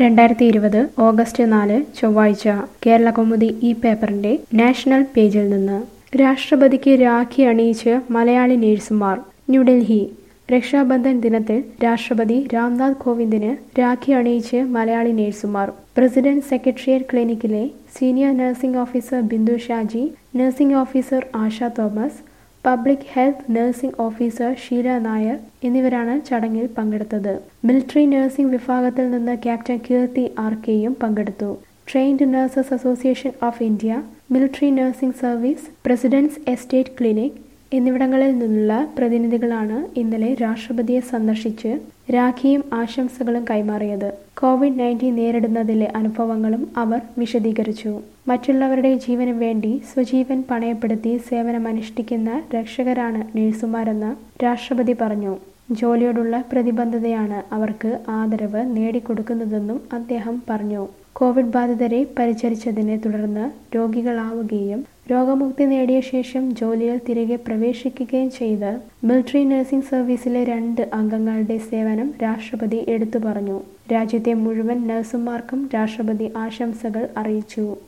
രണ്ടായിരത്തി ഇരുപത് ഓഗസ്റ്റ് നാല് ചൊവ്വാഴ്ച കേരള കൗമുദി ഈ പേപ്പറിന്റെ നാഷണൽ പേജിൽ നിന്ന് രാഷ്ട്രപതിക്ക് രാഖി അണിയിച്ച് മലയാളി നേഴ്സുമാർ ന്യൂഡൽഹി രക്ഷാബന്ധൻ ദിനത്തിൽ രാഷ്ട്രപതി രാംനാഥ് കോവിന്ദിന് രാഖി അണിയിച്ച് മലയാളി നേഴ്സുമാർ പ്രസിഡന്റ് സെക്രട്ടേറിയറ്റ് ക്ലിനിക്കിലെ senior nursing officer Bindu Shaji nursing officer Asha Thomas public health nursing officer Sheela Nair എന്നിവരാണ് ചടങ്ങിൽ പങ്കെടുത്തത് മിലിറ്ററി നഴ്സിംഗ് വിഭാഗത്തിൽ നിന്ന് ക്യാപ്റ്റൻ കീർത്തി ആർ കെയും പങ്കെടുത്തു trained nurses association of India military nursing service president's estate clinic എന്നിവിടങ്ങളിൽ നിന്നുള്ള പ്രതിനിധികളാണ് ഇന്നലെ രാഷ്ട്രപതിയെ സന്ദർശിച്ച് രാഖിയും ആശംസകളും കൈമാറിയത് കോവിഡ് നയൻറ്റീൻ നേരിടുന്നതിലെ അനുഭവങ്ങളും അവർ വിശദീകരിച്ചു മറ്റുള്ളവരുടെ ജീവന് വേണ്ടി സ്വജീവൻ പണയപ്പെടുത്തി സേവനമനുഷ്ഠിക്കുന്ന രക്ഷകരാണ് നഴ്സുമാരെന്ന് രാഷ്ട്രപതി പറഞ്ഞു ജോലിയോടുള്ള പ്രതിബദ്ധതയാണ് അവർക്ക് ആദരവ് നേടിക്കൊടുക്കുന്നതെന്നും അദ്ദേഹം പറഞ്ഞു കോവിഡ് ബാധിതരെ പരിചരിച്ചതിനെ തുടർന്ന് രോഗികളാവുകയും രോഗമുക്തി നേടിയ ശേഷം ജോലിയിൽ തിരികെ പ്രവേശിക്കുകയും ചെയ്ത് മിലിറ്ററി നഴ്സിംഗ് സർവീസിലെ രണ്ട് അംഗങ്ങളുടെ സേവനം രാഷ്ട്രപതി എടുത്തു പറഞ്ഞു രാജ്യത്തെ മുഴുവൻ നഴ്സുമാർക്കും രാഷ്ട്രപതി ആശംസകൾ അറിയിച്ചു